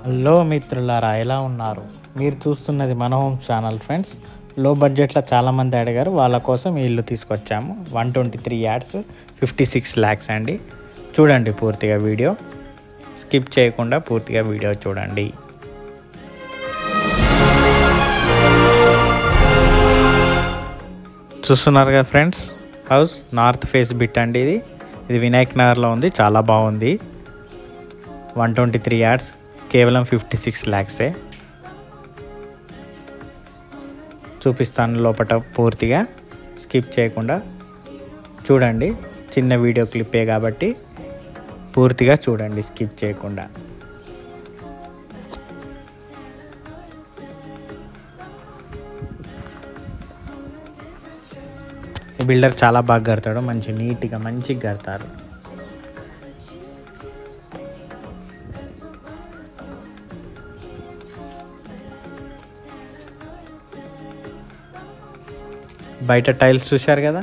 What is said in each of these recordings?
hello మిత్రులారా ఎలా ఉన్నారు మీరు చూస్తున్నది మన హోమ్ ఛానల్ ఫ్రెండ్స్ లో బడ్జెట్లో చాలామంది అడిగారు వాళ్ళ కోసం ఈ ఇల్లు తీసుకొచ్చాము one twenty three yards fifty six lakhs అండి చూడండి పూర్తిగా వీడియో స్కిప్ చేయకుండా పూర్తిగా వీడియో చూడండి చూస్తున్నారు కదా friends house north face bit అండి ఇది ఇది వినాయక్ నగర్లో ఉంది చాలా బాగుంది వన్ ట్వంటీ త్రీ యాడ్స్ కేవలం ఫిఫ్టీ సిక్స్ ల్యాక్సే చూపిస్తాను లోపల పూర్తిగా స్కిప్ చేయకుండా చూడండి చిన్న వీడియో క్లిప్పే కాబట్టి పూర్తిగా చూడండి స్కిప్ చేయకుండా ఈ బిల్డర్ చాలా బాగా కడతాడు మంచి నీట్గా మంచిగా కడతారు బయట టైల్స్ చూశారు కదా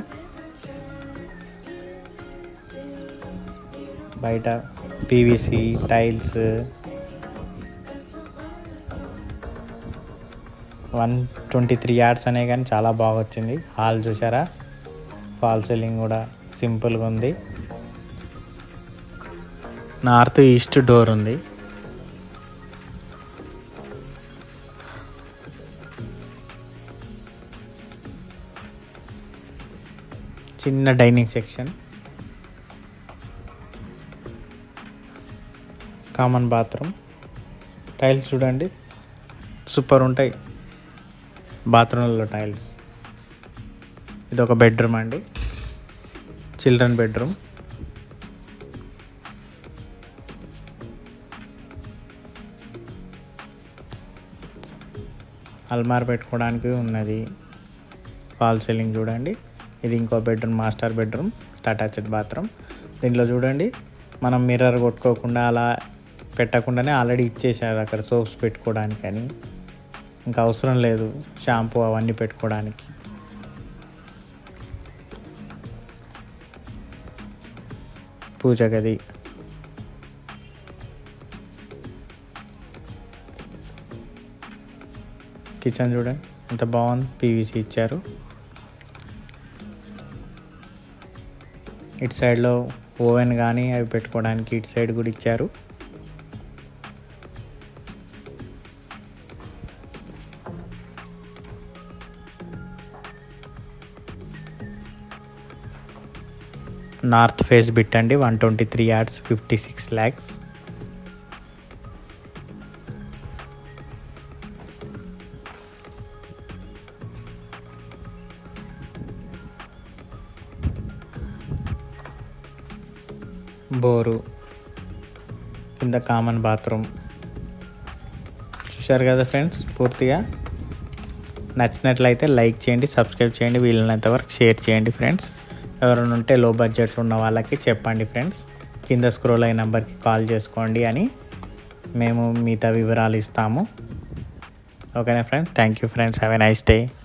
బయట PVC tiles one twenty three yards అనే కానీ చాలా బాగా వచ్చింది హాల్ చూసారా ఫాల్ సీలింగ్ కూడా సింపుల్గా ఉంది నార్త్ ఈస్ట్ డోర్ ఉంది చిన్న dining section common bathroom tiles చూడండి సూపర్ ఉంటాయి బాత్రూంలో టైల్స్ ఇది ఒక బెడ్రూమ్ అండి చిల్డ్రన్ బెడ్రూమ్ అల్మార్ పెట్టుకోవడానికి ఉన్నది ఫాల్ సీలింగ్ చూడండి ఇది ఇంకో bedroom master bedroom attached bathroom దీంట్లో చూడండి మనం మిర్రర్ కొట్టుకోకుండా అలా పెట్టకుండానే ఆల్రెడీ ఇచ్చేసారు అక్కడ సోప్స్ పెట్టుకోవడానికి అని ఇంకా అవసరం లేదు షాంపూ అవన్నీ పెట్టుకోవడానికి పూజ గది కిచెన్ చూడండి ఎంత బాగుంది పీవీసీ ఇచ్చారు ఇటు సైడ్లో ఓవెన్ కానీ అవి పెట్టుకోవడానికి ఇటు సైడ్ కూడా ఇచ్చారు నార్త్ ఫేస్ బిట్ అండి one twenty three yards fifty six lakhs bore కింద కామన్ బాత్రూమ్ చూశారు కదా ఫ్రెండ్స్ పూర్తిగా నచ్చినట్లయితే లైక్ చేయండి సబ్స్క్రైబ్ చేయండి వీలైనంత వరకు షేర్ చేయండి ఫ్రెండ్స్ ఎవరైనా ఉంటే లో బడ్జెట్ ఉన్న వాళ్ళకి చెప్పండి ఫ్రెండ్స్ కింద స్క్రోల్ అయిన నెంబర్కి కాల్ చేసుకోండి అని మేము మిగతా వివరాలు ఇస్తాము ఓకేనా friends thank you friends have a nice day